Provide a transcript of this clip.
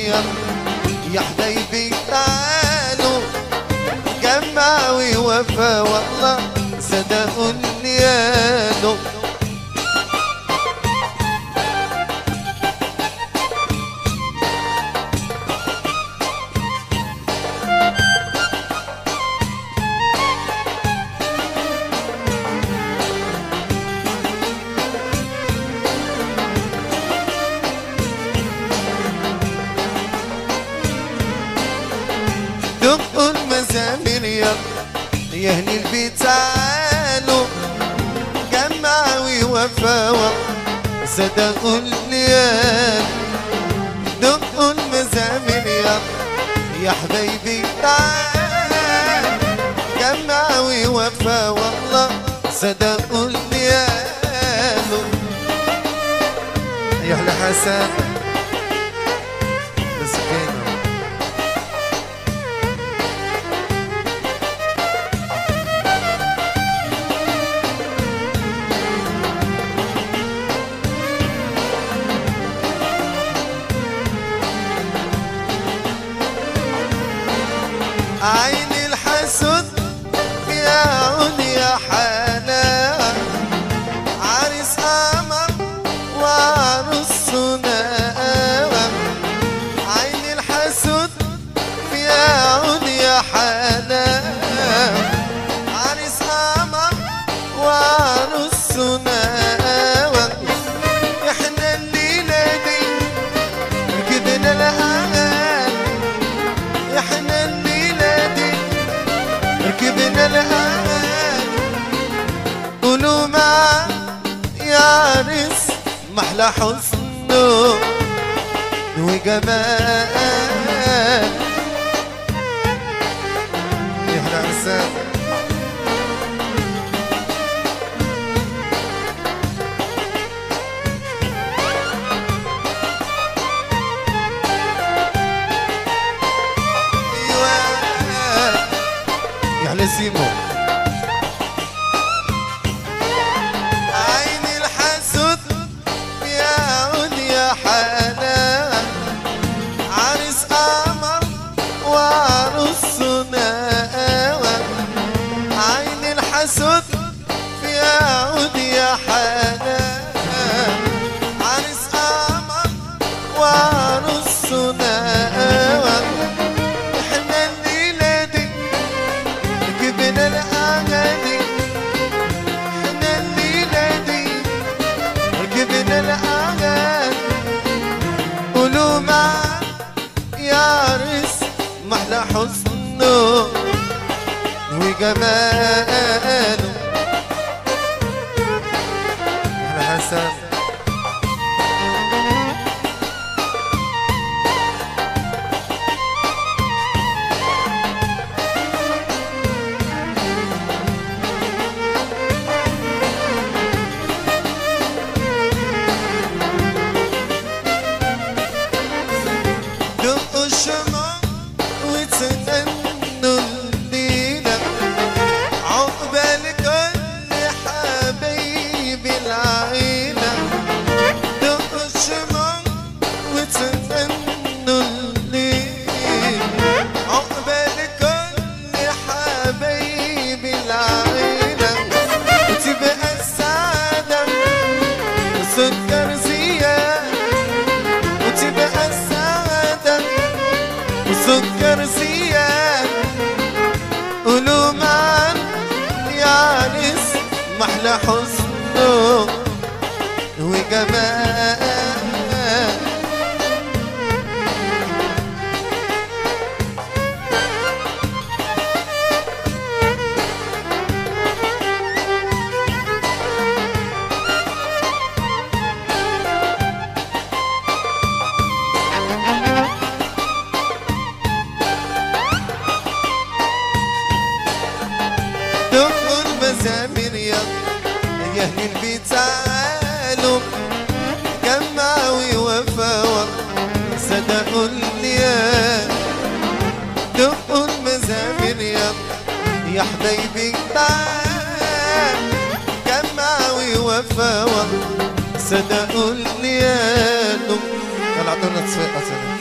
يلا يا حبايبي تعالوا جمعوا وفا والله صدقوا اللي قالوا دقوا المزامير يلا يا اهل البيت تعالوا جمعوا وفاوا صدقوا الليال دقوا المزامير يلا يا حبايبي تعالوا جمعوا وفا والله صدقوا الليال يا اهل حسن بس كده عين الحسد يا عون يا حلا عريس قمر وعروس سناوة عين الحسد يا عون يا حلا عريس قمر وعروس سناوة احنا الليلة دي ركبنا الأغاني احنا الليلة دي ركبنا الأمان قولوا مع يا عريس محلى حسنه وجمال يحلى عرسان ايوه يحلى سيمو عين الحسد يا عون يا حنان عريس قمر وعروس سناوة عين الحسد يا عون يا حنان عريس قمر وعروس سناوة احنا الليلة دي جبنا الأغاني احنا الليلة دي جبنا الأغاني قولوا مع يا عريس محلى حسنه وجماله أحلى حسن دقوا الشمع وتغنوا الليلة عقبال كل حبايبي العيلة دقوا الشمع وتغنوا الليلة عقبال كل حبايبي العيلة وتبقى السعادة وسكر زيادة وتبقى السعادة وسكر زياد قولوا معا يا عريس محلى حسنه وجمال دقوا المزامير يا يا اهل البيت تعالوا جمعوا وفاوا صدقوا الليال دقوا المزامير يا يا حبايبي تعال جمعوا وفاوا صدقوا الليال يلا عطونا تصفيقة سنة